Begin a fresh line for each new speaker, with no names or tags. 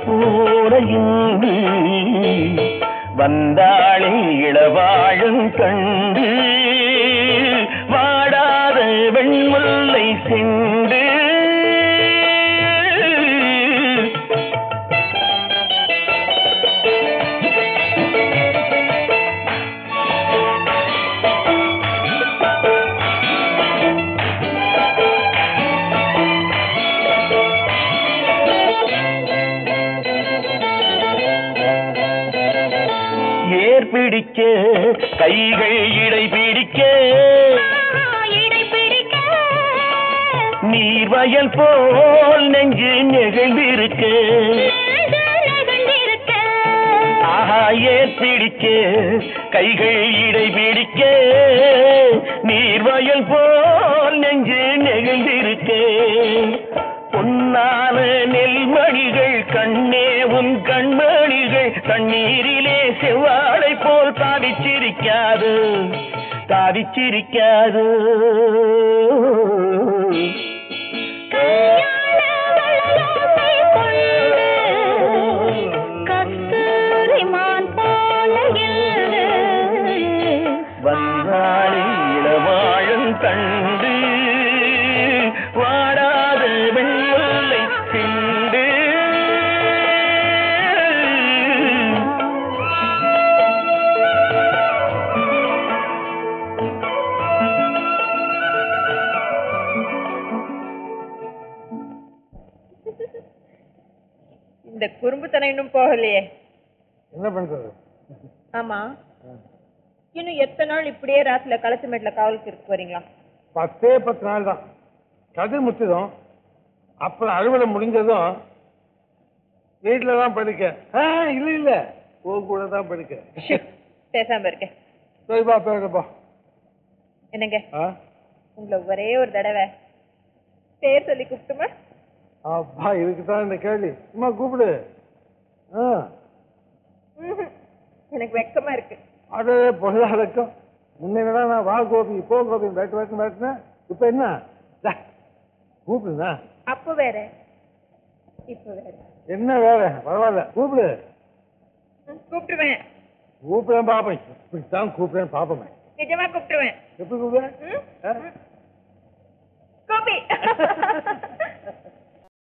போல இன்று வந்தாளே இளவாழும் கண்டு வாடாத வெண்முல்லை சென்று ஏர் பிடிக்க கைகள் இடை பிடிக்க
இடை பிடிக்க
நீர்வயல் போல் நெஞ்சு நெகிழ்ந்திருக்க
நெகிழ்ந்திருக்க
ஆஹா ஏர் பிடிக்க கைகள் இடை பிடிக்க நீர்வயல் போல் நெஞ்சு நெகிழ்ந்திருக்க பொன்னான நெல்மணிகள் கண்ணே உன் கண்மணிகள் தண்ணீரிலே செவ்வாழை போல் தாவிச்சிரிக்காது தாவிச்சிரிக்காது
கல்யாண வளையோசை கொண்டு கஸ்தூரி மான் போல இன்று
வந்தாளி இளவாழும் கண்டு வாடாத வெள்ளை சிண்டு
இந்த குறும்புத்தனம் இன்னும் போகலையே
என்ன பண்றது
ஆமா இன்னும் எத்தனை நாள் இப்படியே ராத்திரில களத்து மேட்ல காவலுக்கு இருக்க போறீங்களா
பத்தே பத்து நாள் தான் கதிர் முத்துதும் அப்புறம் அறுவடை முடிஞ்சதும் வீட்டில தான் படிக்க ஆ, இல்ல இல்ல உன் கூட தான் படிக்க
ஷு, பேசாம இருக்கேன்
சரிப்பா பேருப்பா
என்னங்க
ஆ
உங்களை ஒரே ஒரு தடவை பேர் சொல்லி கூப்பிட்டுமா
அப்பா இதுக்கு தான் இந்த கேள்வி சும்மா கூப்பிடு ஆ
ம்ஹும். எனக்கு வெக்கமா இருக்கு
அடே பொருளாதாரம் முன்னேடா நான் வா கோபி போ கோபி வேட்டு வேட்டு வேட்டுனேன் இப்போ என்ன டா, கூப்பிடுண்ணா
அப்ப வேற இப்ப வேற
என்ன வேற பரவாயில்ல கூப்பிடு
ம், கூப்பிட்டுருவேன்
கூப்பிடுறேன் பாப்பேன் இப்படித்தான் கூப்பிடுறேன் பாப்பமே
நிஜமா கூப்பிட்டுருவேன்
எப்படி கூப்பிடுறேன்
ம்?
ஆ?
கோபி